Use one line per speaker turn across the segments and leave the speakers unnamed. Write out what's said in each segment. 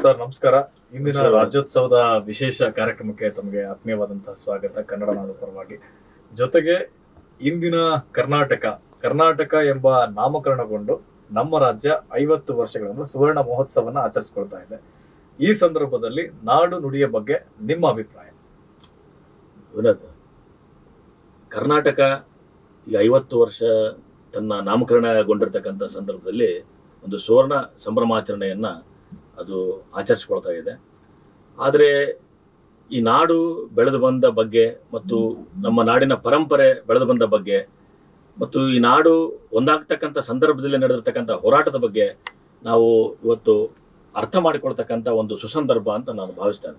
Sir ನಮಸ್ಕಾರ ಇಂದಿನ
ನಮಸ್ಕಾರ.
ರಾಜ್ಯೋತ್ಸವದ ವಿಶೇಷ ಕಾರ್ಯಕ್ರಮಕ್ಕೆ ತಮಗೆ ಆತ್ಮೀಯವಾದಂತಹ ಸ್ವಾಗತ ಕನ್ನಡ ನಾಡು ಪರವಾಗಿ ಜೊತೆಗೆ ಇಂದಿನ ಕರ್ನಾಟಕ ಕರ್ನಾಟಕ ಎಂಬ ನಾಮಕರಣಗೊಂಡು ನಮ್ಮ ರಾಜ್ಯ ಐವತ್ತು ವರ್ಷಗಳನ್ನು ಸುವರ್ಣ ಮಹೋತ್ಸವನ ಆಚರಿಸಿಕೊಳ್ತಾ ಇದೆ ಈ ಸಂದರ್ಭದಲ್ಲಿ ನಾಡು ನುಡಿಯ ಬಗ್ಗೆ ನಿಮ್ಮ ಅಭಿಪ್ರಾಯ
ವಿನೋದ್ ಕರ್ನಾಟಕ ಈ ಐವತ್ತು ವರ್ಷ ತನ್ನ ನಾಮಕರಣಗೊಂಡಿರ್ತಕ್ಕಂಥ ಸಂದರ್ಭದಲ್ಲಿ ಒಂದು ಸುವರ್ಣ ಸಂಭ್ರಮಾಚರಣೆಯನ್ನ ಅದು ಆಚರಿಸ್ಕೊಳ್ತಾ ಇದೆ ಆದರೆ ಈ ನಾಡು ಬೆಳೆದು ಬಂದ ಬಗ್ಗೆ ಮತ್ತು ನಮ್ಮ ನಾಡಿನ ಪರಂಪರೆ ಬೆಳೆದು ಬಂದ ಬಗ್ಗೆ ಮತ್ತು ಈ ನಾಡು ಒಂದಾಗ್ತಕ್ಕಂಥ ಸಂದರ್ಭದಲ್ಲಿ ನಡೆದಿರ್ತಕ್ಕಂಥ ಹೋರಾಟದ ಬಗ್ಗೆ ನಾವು ಇವತ್ತು ಅರ್ಥ ಮಾಡಿಕೊಳ್ತಕ್ಕಂಥ ಒಂದು ಸುಸಂದರ್ಭ ಅಂತ ನಾನು ಭಾವಿಸ್ತೇನೆ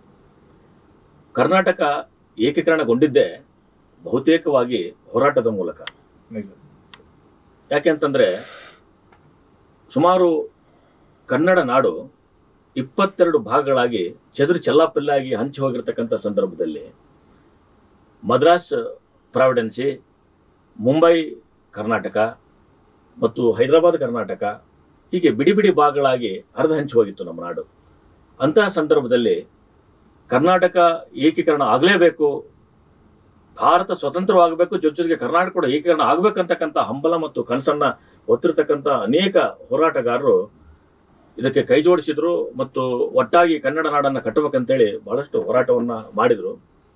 ಕರ್ನಾಟಕ ಏಕೀಕರಣಗೊಂಡಿದ್ದೇ ಬಹುತೇಕವಾಗಿ ಹೋರಾಟದ ಮೂಲಕ
ನಿಜ
ಯಾಕೆಂತಂದ್ರೆ ಸುಮಾರು ಕನ್ನಡ ನಾಡು ಇಪ್ಪತ್ತೆರಡು ಭಾಗಗಳಾಗಿ ಚದುರು ಚೆಲ್ಲಾಪಿಲ್ಲಾಗಿ ಹಂಚಿ ಹೋಗಿರ್ತಕ್ಕಂಥ ಸಂದರ್ಭದಲ್ಲಿ ಮದ್ರಾಸ್ ಪ್ರಾವಿಡೆನ್ಸಿ ಮುಂಬೈ ಕರ್ನಾಟಕ ಮತ್ತು ಹೈದರಾಬಾದ್ ಕರ್ನಾಟಕ ಹೀಗೆ ಬಿಡಿ ಬಿಡಿ ಭಾಗಗಳಾಗಿ ಹರಿದು ಹಂಚಿ ಹೋಗಿತ್ತು ನಮ್ಮ ನಾಡು ಅಂತಹ ಸಂದರ್ಭದಲ್ಲಿ ಕರ್ನಾಟಕ ಏಕೀಕರಣ ಆಗಲೇಬೇಕು ಭಾರತ ಸ್ವತಂತ್ರವಾಗಬೇಕು ಜೊತೆ ಜೊತೆಗೆ ಕರ್ನಾಟಕ ಕೂಡ ಏಕೀಕರಣ ಆಗ್ಬೇಕಂತಕ್ಕಂಥ ಹಂಬಲ ಮತ್ತು ಕನಸನ್ನ ಹೊತ್ತಿರ್ತಕ್ಕಂಥ ಅನೇಕ ಹೋರಾಟಗಾರರು ಇದಕ್ಕೆ ಕೈ ಜೋಡಿಸಿದ್ರು ಮತ್ತು ಒಟ್ಟಾಗಿ ಕನ್ನಡ ನಾಡನ್ನ ಕಟ್ಟಬೇಕಂತೇಳಿ ಬಹಳಷ್ಟು ಹೋರಾಟವನ್ನ ಮಾಡಿದ್ರು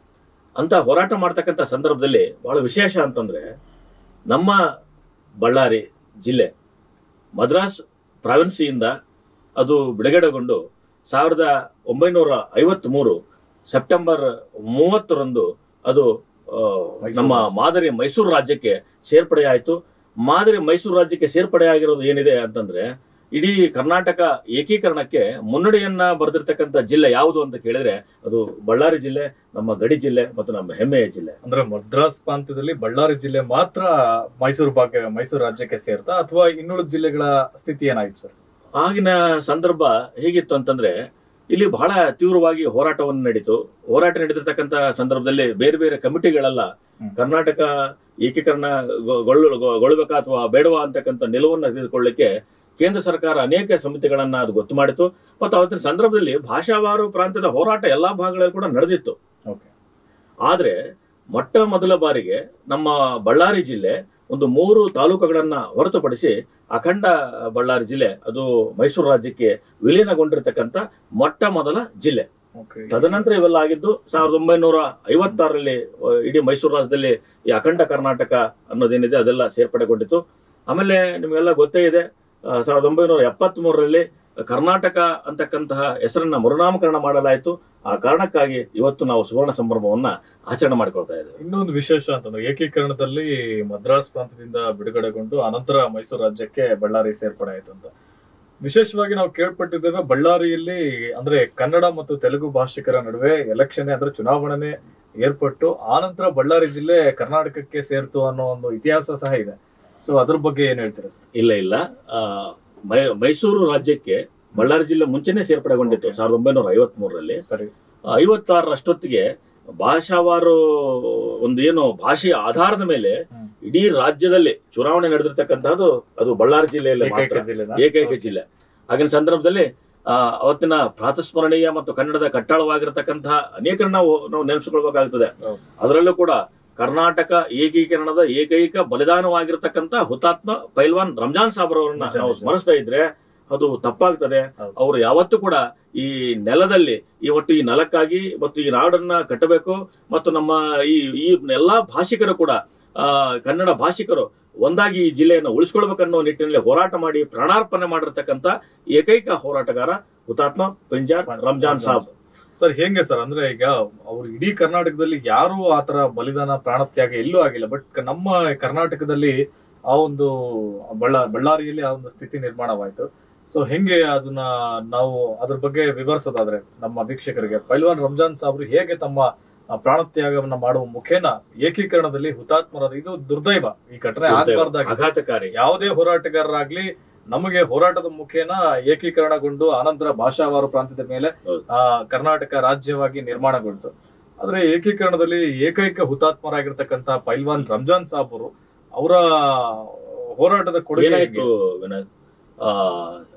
ಅಂತ ಹೋರಾಟ ಮಾಡ್ತಕ್ಕಂಥ ಸಂದರ್ಭದಲ್ಲಿ ಬಹಳ ವಿಶೇಷ ಅಂತಂದ್ರೆ ನಮ್ಮ ಬಳ್ಳಾರಿ ಜಿಲ್ಲೆ ಮದ್ರಾಸ್ ಪ್ರಾವಿನ್ಸಿಯಿಂದ ಅದು ಬಿಡುಗಡೆಗೊಂಡು ಸಾವಿರದ ಒಂಬೈನೂರ ಐವತ್ತ್ ಮೂರು ಸೆಪ್ಟೆಂಬರ್ ಮೂವತ್ತರಂದು ಅದು ಆ, ನಮ್ಮ ಮಾದರಿ ಮೈಸೂರು ರಾಜ್ಯಕ್ಕೆ ಸೇರ್ಪಡೆ ಆಯಿತು ಮಾದರಿ ಮೈಸೂರು ರಾಜ್ಯಕ್ಕೆ ಸೇರ್ಪಡೆ ಆಗಿರೋದು ಏನಿದೆ ಅಂತಂದ್ರೆ ಇಡೀ ಕರ್ನಾಟಕ ಏಕೀಕರಣಕ್ಕೆ ಮುನ್ನಡೆಯನ್ನ ಬರೆದಿರ್ತಕ್ಕಂಥ ಜಿಲ್ಲೆ ಯಾವುದು ಅಂತ ಕೇಳಿದ್ರೆ ಅದು ಬಳ್ಳಾರಿ ಜಿಲ್ಲೆ ನಮ್ಮ ಗಡಿ ಜಿಲ್ಲೆ ಮತ್ತು ನಮ್ಮ ಹೆಮ್ಮೆಯ ಜಿಲ್ಲೆ
ಅಂದ್ರೆ ಮದ್ರಾಸ್ ಪ್ರಾಂತ್ಯದಲ್ಲಿ ಬಳ್ಳಾರಿ ಜಿಲ್ಲೆ ಮಾತ್ರ ಮೈಸೂರು ಭಾಗ ಮೈಸೂರು ರಾಜ್ಯಕ್ಕೆ ಸೇರ್ತಾ ಅಥವಾ ಇನ್ನುಳಿದ ಜಿಲ್ಲೆಗಳ ಸ್ಥಿತಿ ಏನಾಯ್ತು ಸರ್
ಆಗಿನ ಸಂದರ್ಭ ಹೇಗಿತ್ತು ಅಂತಂದ್ರೆ ಇಲ್ಲಿ ಬಹಳ ತೀವ್ರವಾಗಿ ಹೋರಾಟವನ್ನು ನಡೀತು ಹೋರಾಟ ನಡೀತಿರ್ತಕ್ಕಂಥ ಸಂದರ್ಭದಲ್ಲಿ ಬೇರೆ ಬೇರೆ ಕಮಿಟಿಗಳೆಲ್ಲ
ಹ್ಮ್.
ಕರ್ನಾಟಕ ಏಕೀಕರಣ ಗೊ- ಗೊಳ್ಳು- ಗೊ- ಗೊಳ್ಬೇಕಾ ಅಥವಾ ಬೇಡವಾ ಅಂತಕ್ಕಂಥ ನಿಲುವನ್ನು ತೆಗೆದುಕೊಳ್ಳಿಕ್ಕೆ ಕೇಂದ್ರ ಸರ್ಕಾರ ಅನೇಕ ಸಮಿತಿಗಳನ್ನ ಅದು ಗೊತ್ತು ಮಾಡಿತು ಮತ್ತು ಅವತ್ತಿನ ಸಂದರ್ಭದಲ್ಲಿ ಭಾಷಾವಾರು ಪ್ರಾಂತ್ಯದ ಹೋರಾಟ ಎಲ್ಲಾ ಭಾಗಗಳಲ್ಲಿ ಕೂಡ ನಡೆದಿತ್ತು
ಓಕೆ
ಆದ್ರೆ ಮೊಟ್ಟ ಮೊದಲ ಬಾರಿಗೆ ನಮ್ಮ ಬಳ್ಳಾರಿ ಜಿಲ್ಲೆ ಒಂದು ಮೂರು ತಾಲೂಕುಗಳನ್ನ ಹೊರತುಪಡಿಸಿ ಅಖಂಡ ಬಳ್ಳಾರಿ ಜಿಲ್ಲೆ ಅದು ಮೈಸೂರು ರಾಜ್ಯಕ್ಕೆ ವಿಲೀನಗೊಂಡಿರ್ತಕ್ಕಂಥ ಮೊಟ್ಟ ಮೊದಲ ಜಿಲ್ಲೆ
ಓಕೆ
ತದನಂತರ ಇವೆಲ್ಲ ಆಗಿದ್ದು ಸಾವಿರದ ಒಂಬೈನೂರ ಐವತ್ತಾರರಲ್ಲಿ ಅಹ್, ಇಡೀ ಮೈಸೂರು ರಾಜ್ಯದಲ್ಲಿ ಈ ಅಖಂಡ ಕರ್ನಾಟಕ ಅನ್ನೋದೇನಿದೆ ಅದೆಲ್ಲ ಸೇರ್ಪಡೆಗೊಂಡಿತ್ತು ಆಮೇಲೆ ನಿಮಗೆಲ್ಲ ಗೊತ್ತೇ ಇದೆ ಅಹ್, ಸಾವಿರದ ಒಂಬೈನೂರ ಎಪ್ಪತ್ತ್ ಮೂರರಲ್ಲಿ ಕರ್ನಾಟಕ ಅಂತಕ್ಕಂತಹ ಹೆಸರನ್ನ ಮರುನಾಮಕರಣ ಮಾಡಲಾಯಿತು ಆ ಕಾರಣಕ್ಕಾಗಿ ಇವತ್ತು ನಾವು ಸುವರ್ಣ ಸಂಭ್ರಮವನ್ನ ಆಚರಣೆ ಮಾಡಿಕೊಳ್ತಾ ಇದ್ದೇವೆ
ಇನ್ನೊಂದು ವಿಶೇಷ ಅಂತಂದ್ರೆ ಏಕೀಕರಣದಲ್ಲಿ ಮದ್ರಾಸ್ ಪ್ರಾಂತ್ಯದಿಂದ ಬಿಡುಗಡೆಗೊಂಡು ಅನಂತರ ಮೈಸೂರು ರಾಜ್ಯಕ್ಕೆ ಬಳ್ಳಾರಿ ಸೇರ್ಪಡೆ ಆಯ್ತು ಅಂತ ವಿಶೇಷವಾಗಿ ನಾವು ಕೇಳ್ಪಟ್ಟಿದ್ದೇವೆ ಬಳ್ಳಾರಿಯಲ್ಲಿ ಅಂದ್ರೆ ಕನ್ನಡ ಮತ್ತು ತೆಲುಗು ಭಾಷಿಕರ ನಡುವೆ ಎಲೆಕ್ಷನ್ ಅಂದ್ರೆ ಚುನಾವಣೆ ಏರ್ಪಟ್ಟು ಆನಂತರ ಬಳ್ಳಾರಿ ಜಿಲ್ಲೆ ಕರ್ನಾಟಕಕ್ಕೆ ಸೇರ್ತು ಅನ್ನೋ ಒಂದು ಇತಿಹಾಸ ಸಹ ಇದೆ ಸೊ ಅದ್ರ ಬಗ್ಗೆ ಏನ್ ಹೇಳ್ತೀರಾ ಸರ್
ಇಲ್ಲ ಇಲ್ಲ ಆ, ಮೈ- ಮೈಸೂರು ರಾಜ್ಯಕ್ಕೆ ಬಳ್ಳಾರಿ ಜಿಲ್ಲೆ ಮುಂಚೆನೆ ಸೇರ್ಪಡೆಗೊಂಡಿತ್ತು
Okay.
ಸಾವಿರದ ಒಂಬೈನೂರ ಐವತ್ತ್ ಮೂರರಲ್ಲಿ
ಸರಿ
ಐವತ್ತಾರರಷ್ಟೊತ್ತಿಗೆ ಭಾಷಾವಾರು ಒಂದು ಏನು ಭಾಷೆಯ ಆಧಾರದ ಮೇಲೆ
ಹ್ಮ್.
ಇಡೀ ರಾಜ್ಯದಲ್ಲಿ ಚುನಾವಣೆ ನಡೆದಿರ್ತಕ್ಕಂಥದ್ದು ಅದು ಬಳ್ಳಾರಿ ಜಿಲ್ಲೆಯಲ್ಲಿ
ಏಕೈಕ
ಮಾತ್ರ.
ಜಿಲ್ಲೆನಾ?
ಏಕೈಕ ಜಿಲ್ಲೆ ಆಗಿನ ಸಂದರ್ಭದಲ್ಲಿ ಆ, ಅವತ್ತಿನ ಪ್ರಾತಸ್ಮರಣೀಯ ಮತ್ತು ಕನ್ನಡದ ಕಟ್ಟಾಳವಾಗಿರತಕ್ಕಂತಹ ಅನೇಕರನ್ನ ನಾವು ನಾವು ನೆನೆಸಿಕೊಳ್ಬೇಕಾಗ್ತದೆ
ಹೌದು.
ಅದರಲ್ಲೂ ಕೂಡ ಕರ್ನಾಟಕ ಏಕೀಕರಣದ ಏಕೈಕ ಬಲಿದಾನವಾಗಿರ್ತಕ್ಕಂಥ ಹುತಾತ್ಮ ಪೈಲ್ವಾನ್ ರಂಜಾನ್ ಸಾಬ್ರವರನ್ನ
ನಿಜ,
ನಾವು
ನಿಜ.
ಸ್ಮರಿಸ್ತಾ ಇದ್ರೆ ಅದು ತಪ್ಪಾಗ್ತದೆ
ಹೌದು.
ಅವರು ಯಾವತ್ತೂ ಕೂಡ ಈ ನೆಲದಲ್ಲಿ ಈ ಒಟ್ಟು ಈ ನೆಲಕ್ಕಾಗಿ ಮತ್ತು ಈ ನಾಡನ್ನ ಕಟ್ಟಬೇಕು ಮತ್ತು ನಮ್ಮ ಈ ಈ ಎಲ್ಲಾ ಭಾಷಿಕರು ಕೂಡ ಆ ಕನ್ನಡ ಭಾಷಿಕರು ಒಂದಾಗಿ ಈ ಜಿಲ್ಲೆಯನ್ನು ಉಳಿಸ್ಕೊಳ್ಬೇಕನ್ನೋ ನಿಟ್ಟಿನಲ್ಲಿ ಹೋರಾಟ ಮಾಡಿ ಪ್ರಾಣಾರ್ಪಣೆ ಮಾಡಿರ್ತಕ್ಕಂಥ ಏಕೈಕ ಹೋರಾಟಗಾರ ಹುತಾತ್ಮ ಪಿಂಜಾರ್ ರಂಜಾನ್ ಸಾಬ್
ಸರ್ ಹೆಂಗೆ ಸರ್ ಅಂದ್ರೆ ಈಗ ಅವ್ರು ಇಡೀ ಕರ್ನಾಟಕದಲ್ಲಿ ಯಾರು ಆತರ ಬಲಿದಾನ ಪ್ರಾಣತ್ಯಾಗ ಎಲ್ಲೂ ಆಗಿಲ್ಲ ಬಟ್ ನಮ್ಮ ಕರ್ನಾಟಕದಲ್ಲಿ ಆ ಒಂದು ಬಳ್ಳ ಬಳ್ಳಾರಿಯಲ್ಲಿ ಆ ಒಂದು ಸ್ಥಿತಿ ನಿರ್ಮಾಣವಾಯ್ತು ಸೊ ಹೆಂಗೆ ಅದನ್ನ ನಾವು ಅದ್ರ ಬಗ್ಗೆ ವಿವರಿಸೋದಾದ್ರೆ ನಮ್ಮ ವೀಕ್ಷಕರಿಗೆ ಪೈಲ್ವಾನ್ ರಂಜಾನ್ ಸಾಬ್ರು ಹೇಗೆ ತಮ್ಮ ಆ, ಪ್ರಾಣತ್ಯಾಗವನ್ನ ಮಾಡುವ ಮುಖೇನ ಏಕೀಕರಣದಲ್ಲಿ ಹುತಾತ್ಮರಾದ ಇದು ದುರ್ದೈವ ಈ ಘಟನೆ ಆಗಬಾರ್ದಾಗಿ
ಆಘಾತಕಾರಿ
ಯಾವುದೇ ಹೋರಾಟಗಾರರಾಗ್ಲಿ ನಮಗೆ ಹೋರಾಟದ ಮುಖೇನ ಏಕೀಕರಣಗೊಂಡು ಆನಂತರ ಭಾಷಾವಾರು ಪ್ರಾಂತ್ಯದ ಮೇಲೆ
ಹೌದು.
ಆ ಕರ್ನಾಟಕ ರಾಜ್ಯವಾಗಿ ನಿರ್ಮಾಣಗೊಳ್ತು ಆದ್ರೆ ಏಕೀಕರಣದಲ್ಲಿ ಏಕೈಕ ಹುತಾತ್ಮರಾಗಿರ್ತಕ್ಕಂತ ಪೈಲ್ವಾನ್ ರಂಜಾನ್ ಸಾಬ್ ಅವರು ಅವರ ಹೋರಾಟದ ಕೊಡುಗೆ
ಏನಾಯ್ತು ವಿನೋದ್ ಆ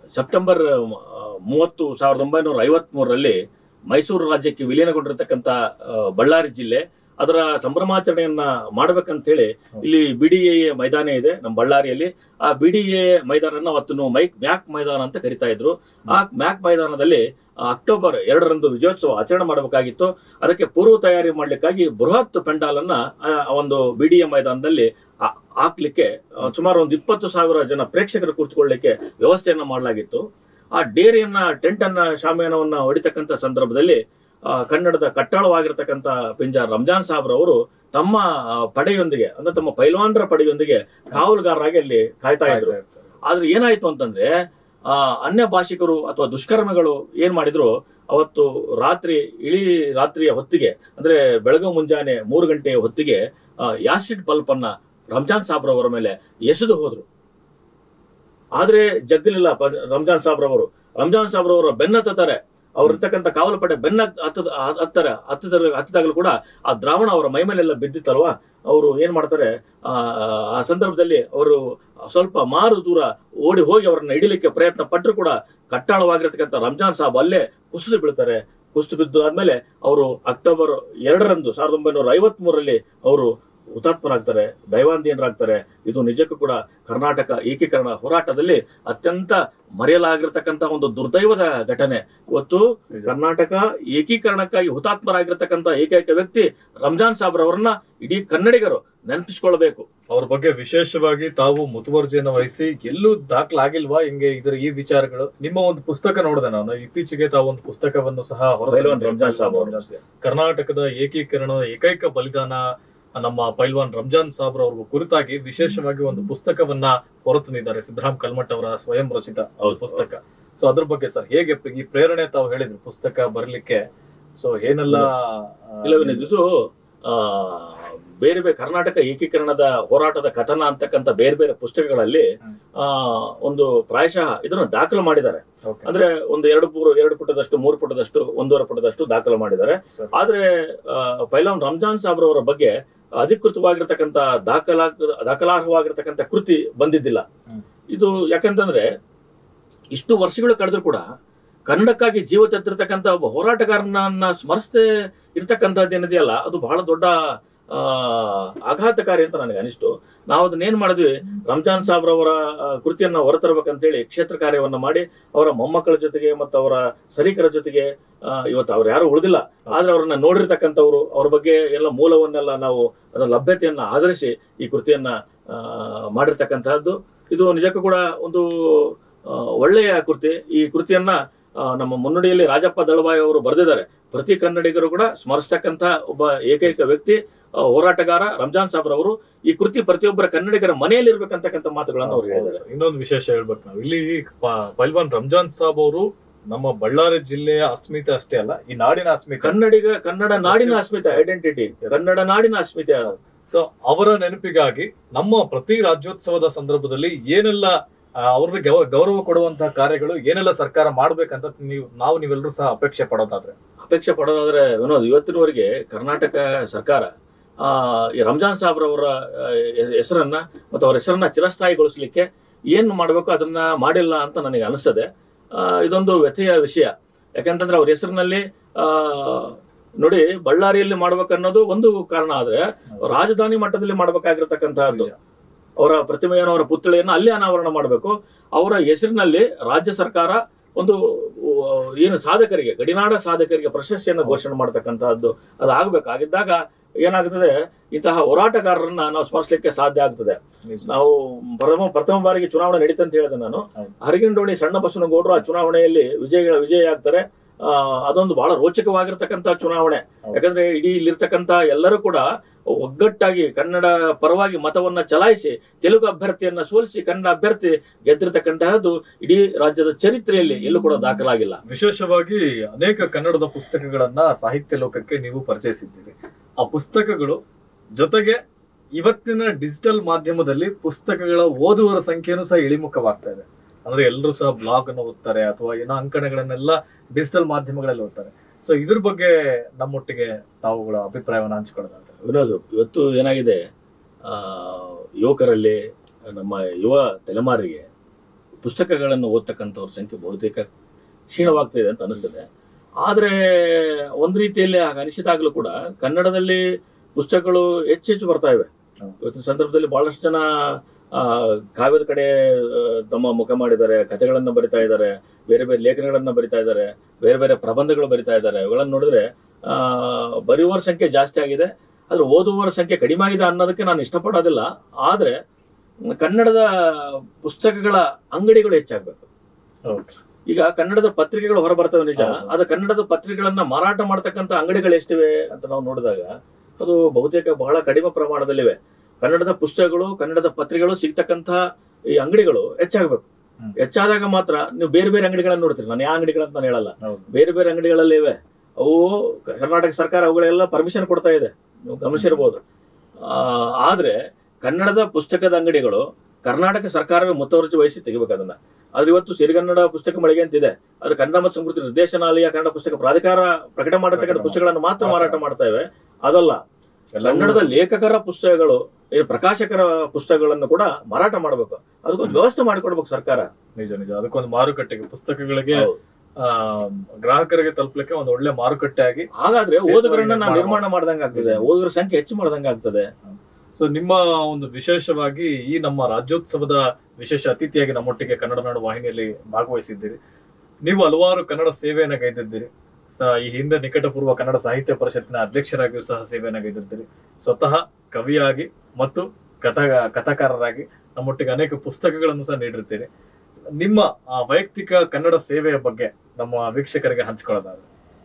ಸೆಪ್ಟೆಂಬರ್ ಆ, ಮೂವತ್ತು ಸಾವಿರದ ಒಂಬೈನೂರ ಐವತ್ತ್ ಮೂರರಲ್ಲಿ ಮೈಸೂರು ರಾಜ್ಯಕ್ಕೆ ವಿಲೀನಗೊಂಡಿರತಕ್ಕಂತ ಆ, ಬಳ್ಳಾರಿ ಜಿಲ್ಲೆ ಅದರ ಸಂಭ್ರಮಾಚರಣೆಯನ್ನ ಮಾಡ್ಬೇಕಂತ ಹೇಳಿ ಇಲ್ಲಿ ಬಿಡಿಎ ಮೈದಾನ ಇದೆ ನಮ್ಮ ಬಳ್ಳಾರಿಯಲ್ಲಿ ಆ ಬಿಡಿಎ ಮೈದಾನನ ಅವತ್ತು ಮೈಕ್ ಮ್ಯಾಕ್ ಮೈದಾನ ಅಂತ ಕರಿತಾ ಇದ್ರು ಆ ಮ್ಯಾಕ್ ಮೈದಾನದಲ್ಲಿ ಆ, ಅಕ್ಟೋಬರ್ ಎರಡರಂದು ವಿಜಯೋತ್ಸವ ಆಚರಣೆ ಮಾಡಬೇಕಾಗಿತ್ತು ಅದಕ್ಕೆ ಪೂರ್ವ ತಯಾರಿ ಮಾಡ್ಲಿಕ್ಕಾಗಿ ಬೃಹತ್ ಪೆಂಡಾಲ್ ಅನ್ನ ಆ, ಒಂದು ಬಿಡಿಎ ಮೈದಾನದಲ್ಲಿ ಆ- ಹಾಕ್ಲಿಕ್ಕೆ ಆ, ಸುಮಾರು ಒಂದು ಇಪ್ಪತ್ತು ಸಾವಿರ ಜನ ಪ್ರೇಕ್ಷಕರು ಕೂತ್ಕೊಳ್ಳಿಕ್ಕೆ ವ್ಯವಸ್ಥೆಯನ್ನ ಮಾಡಲಾಗಿತ್ತು ಆ ಡೇರಿಯನ್ನ ಟೆಂಟ್ ಅನ್ನ ಶಾಮಿಯಾನವನ್ನ ಹೊಡಿತಕ್ಕಂತ ಸಂದರ್ಭದಲ್ಲಿ ಆ, ಕನ್ನಡದ ಕಟ್ಟಾಳವಾಗಿರ್ತಕ್ಕಂಥ ಪಿಂಜಾರ್ ರಂಜಾನ್ ಸಾಬ್ರವರು ತಮ್ಮ ಆ, ಪಡೆಯೊಂದಿಗೆ ಅಂದ್ರೆ ತಮ್ಮ ಪೈಲ್ವಾನರ ಪಡೆಯೊಂದಿಗೆ ಕಾವಲುಗಾರರಾಗಿ ಅಲ್ಲಿ ಕಾಯ್ತಾ ಇದ್ರು ಆದ್ರೆ ಏನಾಯ್ತು ಅಂತಂದ್ರೆ ಆ ಅನ್ಯ ಭಾಷಿಕರು ಅಥವಾ ದುಷ್ಕರ್ಮಿಗಳು ಏನ್ ಮಾಡಿದ್ರು ಅವತ್ತು ರಾತ್ರಿ ಇಳಿ ರಾತ್ರಿಯ ಹೊತ್ತಿಗೆ ಅಂದ್ರೆ ಬೆಳಗ್ಗೆ ಮುಂಜಾನೆ ಮೂರು ಗಂಟೆಯ ಹೊತ್ತಿಗೆ ಆ, ಯಾಸಿಡ್ ಬಲ್ಪ್ ಅನ್ನ ರಂಜಾನ್ ಸಾಬ್ರವರ ಮೇಲೆ ಎಸೆದು ಹೋದ್ರು ಆದ್ರೆ ಜಗ್ಗಲಿಲ್ಲ ಪ- ರಂಜಾನ್ ಸಾಬ್ರವರು ರಂಜಾನ್ ಸಾಬ್ರವರು ಬೆನ್ನತ್ತಾರೆ ಅವ್ರು ಇರ್ತಕ್ಕಂಥ ಕಾವಲು ಪಡೆ ಬೆನ್ನ ಹತ್ತದ ಹತ್ತರ ಹತ್ತದ ಹತ್ತಿದಾಗಲೂ ಕೂಡ ಆ ದ್ರಾವಣ ಅವರ ಮೈ ಮೇಲೆಲ್ಲ ಬಿದ್ದಿತ್ತಲ್ವಾ ಅವರು ಏನ್ ಮಾಡ್ತಾರೆ ಆ ಆ ಸಂದರ್ಭದಲ್ಲಿ ಅವರು ಸ್ವಲ್ಪ ಮಾರು ದೂರ ಓಡಿ ಹೋಗಿ ಅವರನ್ನ ಹಿಡಿಲಿಕ್ಕೆ ಪ್ರಯತ್ನ ಪಟ್ಟರು ಕೂಡ ಕಟ್ಟಾಳವಾಗಿರ್ತಕ್ಕಂಥ ರಂಜಾನ್ ಸಾಬ್ ಅಲ್ಲೇ ಕುಸಿದು ಬೀಳ್ತಾರೆ ಕುಸಿದು ಬಿದ್ದು ಆದ್ಮೇಲೆ ಅವರು ಅಕ್ಟೋಬರ್ ಎರಡರಂದು ಸಾವಿರದ ಒಂಬೈನೂರ ಐವತ್ತ್ ಮೂರರಲ್ಲಿ ಅವರು ಹುತಾತ್ಮರಾಗ್ತಾರೆ ದೈವಾಂಧೀನರಾಗ್ತಾರೆ ಇದು ನಿಜಕ್ಕೂ ಕೂಡ ಕರ್ನಾಟಕ ಏಕೀಕರಣ ಹೋರಾಟದಲ್ಲಿ ಅತ್ಯಂತ ಮರೆಯಲಾಗಿರ್ತಕ್ಕಂಥ ಒಂದು ದುರ್ದೈವದ ಘಟನೆ ಇವತ್ತು ಕರ್ನಾಟಕ ಏಕೀಕರಣಕ್ಕಾಗಿ ಹುತಾತ್ಮರಾಗಿರ್ತಕ್ಕಂಥ ಏಕೈಕ ವ್ಯಕ್ತಿ ರಂಜಾನ್ ಸಾಬ್ರವರನ್ನ ಇಡೀ ಕನ್ನಡಿಗರು ನೆನಪಿಸ್ಕೊಳ್ಬೇಕು
ಅವ್ರ ಬಗ್ಗೆ ವಿಶೇಷವಾಗಿ ತಾವು ಮುತುವರ್ಜಿಯನ್ನು ವಹಿಸಿ ಎಲ್ಲೂ ದಾಖಲಾಗಿಲ್ವಾ ಹಿಂಗೆ ಇದರ ಈ ವಿಚಾರಗಳು ನಿಮ್ಮ ಒಂದು ಪುಸ್ತಕ ನೋಡಿದೆ ನಾನು ಇತ್ತೀಚೆಗೆ ತಾವು ಒಂದು ಪುಸ್ತಕವನ್ನು ಸಹ ಹೊರ
ಪೈಲ್ವಾನ್ ರಂಜಾನ್ ಸಾಬ್ ಅವರು.
ಕರ್ನಾಟಕದ ಏಕೀಕರಣದ ಏಕೈಕ ಬಲಿದಾನ ನಮ್ಮ ಪೈಲ್ವಾನ್ ರಂಜಾನ್ ಸಾಬ್ರ ಅವ್ರ ಕುರಿತಾಗಿ ವಿಶೇಷವಾಗಿ ಒಂದು ಪುಸ್ತಕವನ್ನ ಹೊರತಂದಿದ್ದಾರೆ ಸಿದ್ದರಾಮ್ ಕಲ್ಮಠ್ ಅವರ ಸ್ವಯಂ ರಚಿತ
ಹೌದು.
ಪುಸ್ತಕ ಸೊ ಅದ್ರ ಬಗ್ಗೆ ಸರ್ ಹೇಗೆ ಈ ಪ್ರೇರಣೆ ತಾವು ಹೇಳಿದ್ರು ಪುಸ್ತಕ ಬರಲಿಕ್ಕೆ ಸೊ ಏನೆಲ್ಲ ಆ,
ಇಲ್ಲ ವಿನೋದ್, ಇದು ಆ, ಬೇರೆ ಬೇರೆ ಕರ್ನಾಟಕ ಏಕೀಕರಣದ ಹೋರಾಟದ ಕಥನ ಅಂತಕ್ಕಂಥ ಬೇರೆ ಬೇರೆ ಪುಸ್ತಕಗಳಲ್ಲಿ
ಹ್ಮ್.
ಆ ಒಂದು ಪ್ರಾಯಶಃ ಇದನ್ನು ದಾಖಲು ಮಾಡಿದ್ದಾರೆ
Okay.
ಅಂದ್ರೆ ಒಂದು ಎರಡು ಮೂರು ಎರಡು ಪುಟದಷ್ಟು ಮೂರು ಪುಟದಷ್ಟು ಒಂದೂವರೆ ಪುಟದಷ್ಟು ದಾಖಲು ಮಾಡಿದ್ದಾರೆ
ಸರಿ.
ಆದ್ರೆ ಆ, ಪೈಲಾನ್ ರಂಜಾನ್ ಸಾಬ್ರವರ ಬಗ್ಗೆ ಅಧಿಕೃತವಾಗಿರ್ತಕ್ಕಂಥ ದಾಖಲಾ ದಾಖಲಾರ್ಹವಾಗಿರ್ತಕ್ಕಂಥ ಕೃತಿ ಬಂದಿದ್ದಿಲ್ಲ
ಹ್ಮ್.
ಇದು ಯಾಕಂತಂದ್ರೆ ಇಷ್ಟು ವರ್ಷಗಳು ಕಳೆದ್ರು ಕೂಡ ಕನ್ನಡಕ್ಕಾಗಿ ಜೀವ ತೆತ್ತಿರ್ತಕ್ಕಂಥ ಒಬ್ಬ ಹೋರಾಟಗಾರನನ್ನ ಸ್ಮರಿಸದೆ ಇರ್ತಕ್ಕಂಥದ್ದು ಏನಿದೆಯಲ್ಲ ಅದು ಬಹಳ ದೊಡ್ಡ ಆ, ಆಘಾತಕಾರಿ ಅಂತ ನನಗೆ ಅನಿಸ್ತು ನಾವು ಅದನ್ನ ಏನ್ ಮಾಡಿದ್ವಿ ರಂಜಾನ್ ಸಾಬ್ರವರ ಆ, ಕೃತಿಯನ್ನ ಹೊರತರಬೇಕಂತೇಳಿ ಕ್ಷೇತ್ರ ಕಾರ್ಯವನ್ನ ಮಾಡಿ ಅವರ ಮೊಮ್ಮಕ್ಕಳ ಜೊತೆಗೆ ಮತ್ತು ಅವರ ಸೈನಿಕರ ಜೊತೆಗೆ ಆ, ಇವತ್ತು ಅವ್ರು ಯಾರು ಉಳಿದಿಲ್ಲ ಆದ್ರೆ ಅವ್ರನ್ನ ನೋಡಿರ್ತಕ್ಕಂಥವ್ರು ಅವ್ರ ಬಗ್ಗೆ ಎಲ್ಲ ಮೂಲವನ್ನೆಲ್ಲ ನಾವು ಅದರ ಲಭ್ಯತೆಯನ್ನ ಆಧರಿಸಿ ಈ ಕೃತಿಯನ್ನ ಆ, ಮಾಡಿರ್ತಕ್ಕಂತಹದ್ದು ಇದು ನಿಜಕ್ಕೂ ಕೂಡ ಒಂದು ಆ, ಒಳ್ಳೆಯ ಕೃತಿ ಈ ಕೃತಿಯನ್ನ ಆ, ನಮ್ಮ ಮುನ್ನುಡಿಯಲ್ಲಿ ರಾಜಪ್ಪ ದಳವಾಯಿ ಅವರು ಬರೆದಿದ್ದಾರೆ ಪ್ರತಿ ಕನ್ನಡಿಗರು ಕೂಡ ಸ್ಮರಿಸ್ತಕ್ಕಂಥ ಒಬ್ಬ ಏಕೈಕ ವ್ಯಕ್ತಿ ಆ, ಹೋರಾಟಗಾರ ರಂಜಾನ್ ಸಾಬ್ರ ಅವರು ಈ ಕೃತಿ ಪ್ರತಿಯೊಬ್ಬರ ಕನ್ನಡಿಗರ ಮನೆಯಲ್ಲಿ ಇರ್ಬೇಕಂತಕ್ಕಂಥ ಮಾತುಗಳನ್ನು ಅವ್ರು ಹೇಳಿದ್ದಾರೆ
ಇನ್ನೊಂದು ವಿಶೇಷ ಹೇಳ್ಬೇಕು ನಾವು ಇಲ್ಲಿ ಪ- ಪೈಲ್ವಾನ್ ರಂಜಾನ್ ಸಾಬ್ ಅವರು ನಮ್ಮ ಬಳ್ಳಾರಿ ಜಿಲ್ಲೆಯ ಅಸ್ಮಿತೆ ಅಷ್ಟೇ ಅಲ್ಲ ಈ ನಾಡಿನ ಅಸ್ಮಿತೆ
ಕನ್ನಡಿಗ ಕನ್ನಡ ನಾಡಿನ ಅಸ್ಮಿತೆ ಐಡೆಂಟಿಟಿ ಕನ್ನಡ ನಾಡಿನ ಅಸ್ಮಿತೆ
ಸೊ ಅವರ ನೆನಪಿಗಾಗಿ ನಮ್ಮ ಪ್ರತಿ ರಾಜ್ಯೋತ್ಸವದ ಸಂದರ್ಭದಲ್ಲಿ ಏನೆಲ್ಲ ಆ, ಅವ್ರಿಗೆ ಗೌ- ಗೌರವ ಕೊಡುವಂತಹ ಕಾರ್ಯಗಳು ಏನೆಲ್ಲ ಸರ್ಕಾರ ಮಾಡ್ಬೇಕಂತ ನೀವು ನಾವು ನೀವೆಲ್ಲರೂ ಸಹ ಅಪೇಕ್ಷೆ ಪಡೋದಾದ್ರೆ
ಅಪೇಕ್ಷೆ ಪಡೋದಾದ್ರೆ ವಿನೋದ್ ಇವತ್ತಿನವರೆಗೆ ಕರ್ನಾಟಕ ಸರ್ಕಾರ ಆ, ಈ ರಂಜಾನ್ ಸಾಬ್ರವರ ಆ, ಹೆ- ಹೆಸರನ್ನ ಮತ್ತು ಅವರ ಹೆಸರನ್ನ ಚಿರಸ್ಥಾಯಿಗೊಳಿಸಲಿಕ್ಕೆ ಏನು ಮಾಡಬೇಕು ಅದನ್ನ ಮಾಡಿಲ್ಲ ಅಂತ ನನಗೆ ಅನಿಸ್ತದೆ ಆ, ಇದೊಂದು ವ್ಯಥೆಯ ವಿಷಯ ಯಾಕಂತಂದ್ರೆ ಅವ್ರ ಹೆಸರಿನಲ್ಲಿ ಆ ನೋಡಿ ಬಳ್ಳಾರಿಯಲ್ಲಿ ಮಾಡ್ಬೇಕನ್ನೋದು ಒಂದು ಕಾರಣ ಆದ್ರೆ ರಾಜಧಾನಿ ಮಟ್ಟದಲ್ಲಿ ಮಾಡ್ಬೇಕಾಗಿರ್ತಕ್ಕಂತಹದ್ದು
ನಿಜ.
ಅವರ ಪ್ರತಿಮೆಯನ್ನು ಅವರ ಪುತ್ಥಳಿಯನ್ನು ಅಲ್ಲಿ ಅನಾವರಣ ಮಾಡಬೇಕು ಅವರ ಹೆಸರಿನಲ್ಲಿ ರಾಜ್ಯ ಸರ್ಕಾರ ಒಂದು ಆ, ಏನು ಸಾಧಕರಿಗೆ ಗಡಿನಾಡ ಸಾಧಕರಿಗೆ ಪ್ರಶಸ್ತಿಯನ್ನು ಘೋಷಣೆ ಮಾಡತಕ್ಕಂತಹದ್ದು ಅದು ಆಗ್ಬೇಕು ಆಗಿದ್ದಾಗ ಏನಾಗುತ್ತದೆ ಇಂತಹ ಹೋರಾಟಗಾರರನ್ನ ನಾವು ಸ್ಮರಿಸಲಿಕ್ಕೆ ಸಾಧ್ಯ ಆಗ್ತದೆ
ನಿಜ.
ನಾವು ಪ್ರಥಮ ಪ್ರಥಮ ಬಾರಿಗೆ ಚುನಾವಣೆ ನಡೀತಂತ ಅಂತ ಹೇಳಿದೆ ನಾನು
ಹೌದು.
ಹರಗಿಂಡೋಣಿ ಸಣ್ಣ ಬಸವನಗೌಡರು ಆ ಚುನಾವಣೆಯಲ್ಲಿ ವಿಜಯ ವಿಜಯ ಆಗ್ತಾರೆ ಆ, ಅದೊಂದು ಬಹಳ ರೋಚಕವಾಗಿರ್ತಕ್ಕಂಥ ಚುನಾವಣೆ
ಹೌದು.
ಯಾಕಂದ್ರೆ ಇಡೀ ಇಲ್ಲಿರ್ತಕ್ಕಂಥ ಎಲ್ಲರೂ ಕೂಡ ಒಗ್ಗಟ್ಟಾಗಿ ಕನ್ನಡ ಪರವಾಗಿ ಮತವನ್ನ ಚಲಾಯಿಸಿ ತೆಲುಗು ಅಭ್ಯರ್ಥಿಯನ್ನ ಸೋಲಿಸಿ ಕನ್ನಡ ಅಭ್ಯರ್ಥಿ ಗೆದ್ದಿರ್ತಕ್ಕಂತಹದ್ದು ಇಡೀ ರಾಜ್ಯದ ಚರಿತ್ರೆಯಲ್ಲಿ ಎಲ್ಲೂ ಕೂಡ ದಾಖಲಾಗಿಲ್ಲ
ವಿಶೇಷವಾಗಿ ಅನೇಕ ಕನ್ನಡದ ಪುಸ್ತಕಗಳನ್ನ ಸಾಹಿತ್ಯ ಲೋಕಕ್ಕೆ ನೀವು ಪರಿಚಯಿಸಿದ್ದೀರಿ ಆ ಪುಸ್ತಕಗಳು ಜೊತೆಗೆ ಇವತ್ತಿನ ಡಿಜಿಟಲ್ ಮಾಧ್ಯಮದಲ್ಲಿ ಪುಸ್ತಕಗಳ ಓದುವರ ಸಂಖ್ಯೆನೂ ಸಹ ಇಳಿಮುಖವಾಗ್ತಾ ಇದೆ ಅಂದ್ರೆ ಎಲ್ಲರೂ ಸಹ ಬ್ಲಾಗ್ ಅನ್ನು ಓದ್ತಾರೆ ಅಥವಾ ಏನೋ ಅಂಕಣಗಳನ್ನೆಲ್ಲ ಡಿಜಿಟಲ್ ಮಾಧ್ಯಮಗಳಲ್ಲಿ ಓದ್ತಾರೆ ಸೊ ಇದ್ರ ಬಗ್ಗೆ ನಮ್ಮೊಟ್ಟಿಗೆ ತಾವುಗಳ ಅಭಿಪ್ರಾಯವನ್ನ ಹಂಚಿಕೊಳ್ಳೋದಾದ್ರೆ
ವಿನೋದ್ ಇವತ್ತು ಏನಾಗಿದೆ ಆ, ಯುವಕರಲ್ಲಿ ನಮ್ಮ ಯುವ ತಲೆಮಾರಿಗೆ ಪುಸ್ತಕಗಳನ್ನು ಓದ್ತಕ್ಕಂಥವ್ರ ಸಂಖ್ಯೆ ಬಹುತೇಕ ಕ್ಷೀಣವಾಗ್ತಿದೆ ಅಂತ ಅನಿಸ್ತದೆ ಆದ್ರೆ ಒಂದ್ ರೀತಿಯಲ್ಲಿ ಹಾಗೆ ಅನಿಸಿದಾಗಲೂ ಕೂಡ ಕನ್ನಡದಲ್ಲಿ ಪುಸ್ತಕಗಳು ಹೆಚ್ಚೆಚ್ಚು ಬರ್ತಾ ಇವೆ
ಹೌದು.
ಇವತ್ತಿನ ಸಂದರ್ಭದಲ್ಲಿ ಬಹಳಷ್ಟು ಜನ ಆ, ಕಾವ್ಯದ ಕಡೆ ಆ, ತಮ್ಮ ಮುಖ ಮಾಡಿದ್ದಾರೆ ಕಥೆಗಳನ್ನ ಬರಿತಾ ಇದ್ದಾರೆ ಬೇರೆ ಬೇರೆ ಲೇಖನಗಳನ್ನ ಬರಿತಾ ಇದ್ದಾರೆ ಬೇರೆ ಬೇರೆ ಪ್ರಬಂಧಗಳು ಬರಿತಾ ಇದ್ದಾರೆ ಇವುಗಳನ್ನ ನೋಡಿದ್ರೆ ಆ, ಬರೆಯುವವರ ಸಂಖ್ಯೆ ಜಾಸ್ತಿ ಆಗಿದೆ ಆದ್ರೆ ಓದುವವರ ಸಂಖ್ಯೆ ಕಡಿಮೆ ಆಗಿದೆ ಅನ್ನೋದಕ್ಕೆ ನಾನು ಇಷ್ಟಪಡೋದಿಲ್ಲ ಆದ್ರೆ ಕನ್ನಡದ ಪುಸ್ತಕಗಳ ಅಂಗಡಿಗಳು ಹೆಚ್ಚಾಗಬೇಕು
ಓಕೆ
ಈಗ ಕನ್ನಡದ ಪತ್ರಿಕೆಗಳು ಹೊರ ಬರ್ತವೆ ನಿಜ
ಹೌದು.
ಆದ್ರೆ ಕನ್ನಡದ ಪತ್ರಿಕೆಗಳನ್ನ ಮಾರಾಟ ಮಾಡ್ತಕ್ಕಂಥ ಅಂಗಡಿಗಳು ಎಷ್ಟಿವೆ ಅಂತ ನಾವು ನೋಡಿದಾಗ ಅದು ಬಹುತೇಕ ಬಹಳ ಕಡಿಮೆ ಪ್ರಮಾಣದಲ್ಲಿವೆ ಕನ್ನಡದ ಪುಸ್ತಕಗಳು ಕನ್ನಡದ ಪತ್ರಿಕೆಗಳು ಸಿಗ್ತಕ್ಕಂಥ ಈ ಅಂಗಡಿಗಳು ಹೆಚ್ಚಾಗಬೇಕು
ಹ್ಮ್.
ಹೆಚ್ಚಾದಾಗ ಮಾತ್ರ ನೀವು ಬೇರೆ ಬೇರೆ ಅಂಗಡಿಗಳನ್ನ ನೋಡ್ತೀರಿ ನಾನು ಯಾವ ಅಂಗಡಿಗಳಂತ ನಾನು ಹೇಳಲ್ಲ
ಹೌದು
ಬೇರೆ ಬೇರೆ ಅಂಗಡಿಗಳಲ್ಲಿ ಇವೆ ಅವು ಕರ್ನಾಟಕ ಸರ್ಕಾರ ಅವುಗಳೆಲ್ಲ ಪರ್ಮಿಷನ್ ಕೊಡ್ತಾ ಇದೆ ನೀವು ಗಮನಿಸಿರ್ಬೋದು ಆ, ಆದ್ರೆ ಕನ್ನಡದ ಪುಸ್ತಕದ ಅಂಗಡಿಗಳು ಕರ್ನಾಟಕ ಸರ್ಕಾರವೇ ಮುತುವರ್ಜಿ ವಹಿಸಿ ತೆಗಿಬೇಕು ಅದನ್ನ ಆದ್ರೆ ಇವತ್ತು ಸಿರಿಗನ್ನಡ ಪುಸ್ತಕ ಮಳಿಗೆ ಅಂತ ಇದೆ ಆದ್ರೆ ಕನ್ನಡ ಮತ್ತು ಸಂಸ್ಕೃತಿ ನಿರ್ದೇಶನಾಲಯ ಕನ್ನಡ ಪುಸ್ತಕ ಪ್ರಾಧಿಕಾರ ಪ್ರಕಟ ಮಾಡತಕ್ಕಂಥ
ಪ್ರಕಟ
ಪುಸ್ತಕಗಳನ್ನು ಮಾತ್ರ ಮಾರಾಟ ಮಾಡ್ತಾ ಇವೆ ಅದಲ್ಲ
ಎಲ್ಲವೂ-
ಕನ್ನಡದ ಲೇಖಕರ ಪುಸ್ತಕಗಳು ಏನು ಪ್ರಕಾಶಕರ ಪುಸ್ತಕಗಳನ್ನು ಕೂಡ ಮಾರಾಟ ಮಾಡಬೇಕು ಅದಕ್ಕೊಂದು ವ್ಯವಸ್ಥೆ ಮಾಡಿಕೊಡ್ಬೇಕು ಸರ್ಕಾರ
ನಿಜ ನಿಜ ಅದಕ್ಕೊಂದು ಮಾರುಕಟ್ಟೆಗೆ ಪುಸ್ತಕಗಳಿಗೆ
ಹೌದು.
ಆ, ಗ್ರಾಹಕರಿಗೆ ತಲುಪಲಿಕ್ಕೆ ಒಂದು ಒಳ್ಳೆ ಮಾರುಕಟ್ಟೆ ಆಗಿ
ಹಾಗಾದ್ರೆ
ಸೇತುವೆ
ಓದುಗರನ್ನ ನಾವು
ನಿರ್ಮಾಣ
ನಿರ್ಮಾಣ ಮಾಡ್ದಂಗೆ ಆಗ್ತದೆ ಓದುಗರ ಸಂಖ್ಯೆ ಹೆಚ್ಚು ಮಾಡ್ದಂಗೆ ಆಗ್ತದೆ
ಸೊ ನಿಮ್ಮ ಒಂದು ವಿಶೇಷವಾಗಿ ಈ ನಮ್ಮ ರಾಜ್ಯೋತ್ಸವದ ವಿಶೇಷ ಅತಿಥಿಯಾಗಿ ನಮ್ಮೊಟ್ಟಿಗೆ ಕನ್ನಡ ನಾಡು ವಾಹಿನಿಯಲ್ಲಿ ಭಾಗವಹಿಸಿದ್ದೀರಿ ನೀವು ಹಲವಾರು ಕನ್ನಡ ಸೇವೆಯನ್ನ ಗೈದಿದ್ದೀರಿ ಸ- ಈ ಹಿಂದೆ ನಿಕಟಪೂರ್ವ ಕನ್ನಡ ಸಾಹಿತ್ಯ ಪರಿಷತ್ತಿನ ಅಧ್ಯಕ್ಷರಾಗಿಯೂ ಸಹ ಸೇವೆಯನ್ನ ಗೈದಿದ್ದೀರಿ ಸ್ವತಃ ಕವಿಯಾಗಿ ಮತ್ತು ಕಥಾ ಕಥಾಕಾರರಾಗಿ ನಮ್ಮೊಟ್ಟಿಗೆ ಅನೇಕ ಪುಸ್ತಕಗಳನ್ನು ಸಹ ನೀಡಿರ್ತೀರಿ ನಿಮ್ಮ ಆ ವೈಯಕ್ತಿಕ ಕನ್ನಡ ಸೇವೆಯ ಬಗ್ಗೆ ನಮ್ಮ ವೀಕ್ಷಕರಿಗೆ ಹಂಚ್ಕೊಳ್ಳೋದಾದ್ರೆ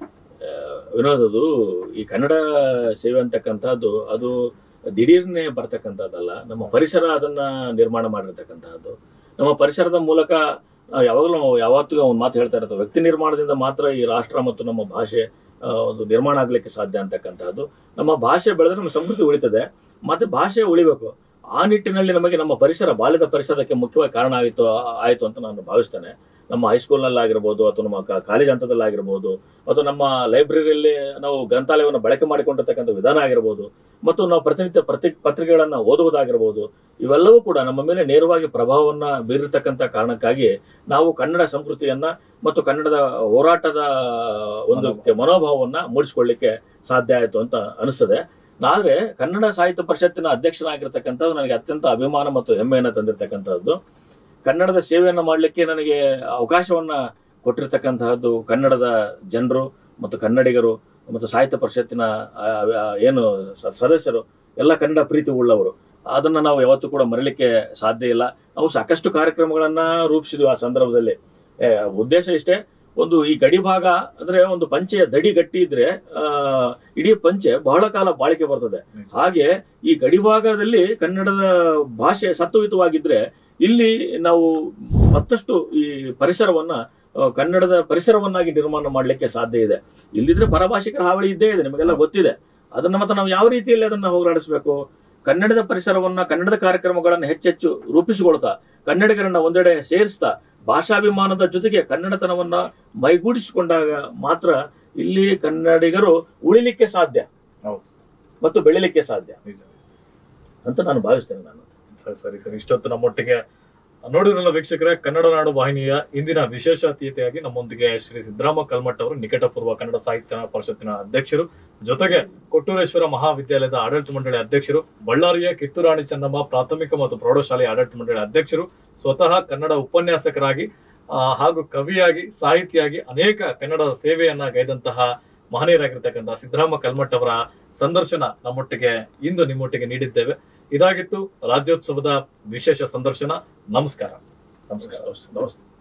ವಿನೋದ್ ಅದು ಈ ಕನ್ನಡ ಸೇವೆ ಅಂತಕ್ಕಂಥದ್ದು ಅದು ದಿಢೀರ್ನೆ ಬರ್ತಕ್ಕಂಥದ್ದಲ್ಲ ನಮ್ಮ ಪರಿಸರ ಅದನ್ನ ನಿರ್ಮಾಣ ಮಾಡಿರ್ತಕ್ಕಂಥದ್ದು ನಮ್ಮ ಪರಿಸರದ ಮೂಲಕ ಆ, ಯಾವಾಗಲೂ ನಾವು ಯಾವತ್ತಿಗೂ ಒಂದು ಮಾತು ಹೇಳ್ತಾ ಇರ್ತೇವೆ ವ್ಯಕ್ತಿ ನಿರ್ಮಾಣದಿಂದ ಮಾತ್ರ ಈ ರಾಷ್ಟ್ರ ಮತ್ತು ನಮ್ಮ ಭಾಷೆ ಆ, ಒಂದು ನಿರ್ಮಾಣ ಆಗ್ಲಿಕ್ಕೆ ಸಾಧ್ಯ ಅಂತಕ್ಕಂಥದ್ದು ನಮ್ಮ ಭಾಷೆ ಬೆಳೆದ್ರೆ ನಮ್ಮ ಸಂಸ್ಕೃತಿ ಉಳಿತದೆ ಮತ್ತೆ ಭಾಷೆ ಉಳಿಬೇಕು ಆ ನಿಟ್ಟಿನಲ್ಲಿ ನಮಗೆ ನಮ್ಮ ಪರಿಸರ ಬಾಲ್ಯದ ಪರಿಸರಕ್ಕೆ ಮುಖ್ಯವಾಗಿ ಕಾರಣ ಆಯಿತು ಆಯಿತು ಅಂತ ನಾನು ಭಾವಿಸ್ತೇನೆ ನಮ್ಮ ಹೈಸ್ಕೂಲ್ನಲ್ಲಿ ಆಗಿರ್ಬೋದು ಅಥವಾ ನಮ್ಮ ಕಾಲೇಜ್ ಹಂತದಲ್ಲಿ ಆಗಿರ್ಬೋದು ಅಥವಾ ನಮ್ಮ ಲೈಬ್ರರಿಯಲ್ಲಿ ನಾವು ಗ್ರಂಥಾಲಯವನ್ನು ಬಳಕೆ ಮಾಡಿಕೊಂಡಿರ್ತಕ್ಕಂಥ ವಿಧಾನ ಆಗಿರ್ಬೋದು ಮತ್ತು ನಾವು ಪ್ರತಿನಿತ್ಯ ಪ್ರತಿ ಪತ್ರಿಕೆಗಳನ್ನ ಓದುವುದಾಗಿರ್ಬೋದು ಇವೆಲ್ಲವೂ ಕೂಡ ನಮ್ಮ ಮೇಲೆ ನೇರವಾಗಿ ಪ್ರಭಾವವನ್ನ ಬೀರಿರ್ತಕ್ಕಂಥ ಕಾರಣಕ್ಕಾಗಿ ನಾವು ಕನ್ನಡ ಸಂಸ್ಕೃತಿಯನ್ನ ಮತ್ತು ಕನ್ನಡದ ಹೋರಾಟದ ಒಂದು ಮನೋಭಾವವನ್ನ ಮೂಡಿಸಿಕೊಳ್ಳಿಕ್ಕೆ ಸಾಧ್ಯ ಆಯಿತು ಅಂತ ಅನಿಸ್ತದೆ ಆದ್ರೆ ಕನ್ನಡ ಸಾಹಿತ್ಯ ಪರಿಷತ್ತಿನ ಅಧ್ಯಕ್ಷನಾಗಿರ್ತಕ್ಕಂಥದ್ದು ನನಗೆ ಅತ್ಯಂತ ಅಭಿಮಾನ ಮತ್ತು ಹೆಮ್ಮೆಯನ್ನ ತಂದಿರತಕ್ಕಂಥದ್ದು ಕನ್ನಡದ ಸೇವೆಯನ್ನ ಮಾಡಲಿಕ್ಕೆ ನನಗೆ ಅವಕಾಶವನ್ನ ಕೊಟ್ಟಿರ್ತಕ್ಕಂತಹದ್ದು ಕನ್ನಡದ ಜನರು ಮತ್ತು ಕನ್ನಡಿಗರು ಮತ್ತು ಸಾಹಿತ್ಯ ಪರಿಷತ್ತಿನ ಆ, ಆ, ಏನು ಸ- ಸದಸ್ಯರು ಎಲ್ಲ ಕನ್ನಡ ಪ್ರೀತಿ ಉಳ್ಳವರು ಅದನ್ನ ನಾವು ಯಾವತ್ತೂ ಕೂಡ ಮರೀಲಿಕ್ಕೆ ಸಾಧ್ಯ ಇಲ್ಲ ನಾವು ಸಾಕಷ್ಟು ಕಾರ್ಯಕ್ರಮಗಳನ್ನ ರೂಪಿಸಿದ್ವಿ ಆ ಸಂದರ್ಭದಲ್ಲಿ ಏ, ಉದ್ದೇಶ ಇಷ್ಟೇ ಒಂದು ಈ ಗಡಿ ಭಾಗ ಅಂದ್ರೆ ಒಂದು ಪಂಚೆಯ ದಡಿ ಗಟ್ಟಿ ಇದ್ರೆ ಆ ಇಡೀ ಪಂಚೆ ಬಹಳ ಕಾಲ ಬಾಳಿಕೆ ಬರ್ತದೆ ಹಾಗೆ ಈ ಗಡಿ ಭಾಗದಲ್ಲಿ ಕನ್ನಡದ ಭಾಷೆ ಸತ್ವಯುತವಾಗಿದ್ರೆ ಇಲ್ಲಿ ನಾವು ಮತ್ತಷ್ಟು ಈ ಪರಿಸರವನ್ನ ಆ, ಕನ್ನಡದ ಪರಿಸರವನ್ನಾಗಿ ನಿರ್ಮಾಣ ಮಾಡಲಿಕ್ಕೆ ಸಾಧ್ಯ ಇದೆ ಇಲ್ಲಿದ್ರೆ ಪರಭಾಷಿಕರ ಹಾವಳಿ ಇದ್ದೇ ಇದೆ ನಿಮಗೆಲ್ಲ ಗೊತ್ತಿದೆ ಅದನ್ನ ಮತ್ತೆ ನಾವು ಯಾವ ರೀತಿಯಲ್ಲಿ ಅದನ್ನ ಹೋಗಲಾಡಿಸಬೇಕು ಕನ್ನಡದ ಪರಿಸರವನ್ನ ಕನ್ನಡದ ಕಾರ್ಯಕ್ರಮಗಳನ್ನ ಹೆಚ್ಚೆಚ್ಚು ರೂಪಿಸಿಕೊಳ್ತಾ ಕನ್ನಡಿಗರನ್ನ ಒಂದೆಡೆ ಸೇರಿಸ್ತಾ ಭಾಷಾಭಿಮಾನದ ಜೊತೆಗೆ ಕನ್ನಡತನವನ್ನ ಮೈಗೂಡಿಸಿಕೊಂಡಾಗ ಮಾತ್ರ ಇಲ್ಲಿ ಕನ್ನಡಿಗರು ಉಳಿಲಿಕ್ಕೆ ಸಾಧ್ಯ
ಹೌದು
ಮತ್ತು ಬೆಳಿಲಿಕ್ಕೆ ಸಾಧ್ಯ
ನಿಜ
ಅಂತ ನಾನು ಭಾವಿಸ್ತೇನೆ ನಾನು
ಸರಿ ಸರಿ ಸರಿ ಇಷ್ಟೊತ್ತು ನಮ್ಮೊಟ್ಟಿಗೆ ನೋಡಿದ್ರಲ್ಲ ವೀಕ್ಷಕರೇ ಕನ್ನಡ ನಾಡು ವಾಹಿನಿಯ ಇಂದಿನ ವಿಶೇಷ ಅತಿಥಿಯಾಗಿ ನಮ್ಮೊಂದಿಗೆ ಶ್ರೀ ಸಿದ್ದರಾಮ ಕಲ್ಮಠ್ ಅವರು ನಿಕಟಪೂರ್ವ ಕನ್ನಡ ಸಾಹಿತ್ಯ ಪರಿಷತ್ತಿನ ಅಧ್ಯಕ್ಷರು ಜೊತೆಗೆ ಕೊಟ್ಟೂರೇಶ್ವರ ಮಹಾವಿದ್ಯಾಲಯದ ಆಡಳಿತ ಮಂಡಳಿ ಅಧ್ಯಕ್ಷರು ಬಳ್ಳಾರಿಯ ಕಿತ್ತೂರಾಣಿ ಚೆನ್ನಮ್ಮ ಪ್ರಾಥಮಿಕ ಮತ್ತು ಪ್ರೌಢಶಾಲೆಯ ಆಡಳಿತ ಮಂಡಳಿ ಅಧ್ಯಕ್ಷರು ಸ್ವತಃ ಕನ್ನಡ ಉಪನ್ಯಾಸಕರಾಗಿ ಆ, ಹಾಗೂ ಕವಿಯಾಗಿ ಸಾಹಿತಿಯಾಗಿ ಅನೇಕ ಕನ್ನಡದ ಸೇವೆಯನ್ನ ಗೈದಂತಹ ಮಹನೀಯರಾಗಿರ್ತಕ್ಕಂತಹ ಸಿದ್ದರಾಮ ಕಲ್ಮಠ್ ಅವರ ಸಂದರ್ಶನ ನಮ್ಮೊಟ್ಟಿಗೆ ಇಂದು ನಿಮ್ಮೊಟ್ಟಿಗೆ ನೀಡಿದ್ದೇವೆ ಇದಾಗಿತ್ತು ರಾಜ್ಯೋತ್ಸವದ ವಿಶೇಷ ಸಂದರ್ಶನ ನಮಸ್ಕಾರ ನಮಸ್ಕಾರ
ನಮಸ್ತೆ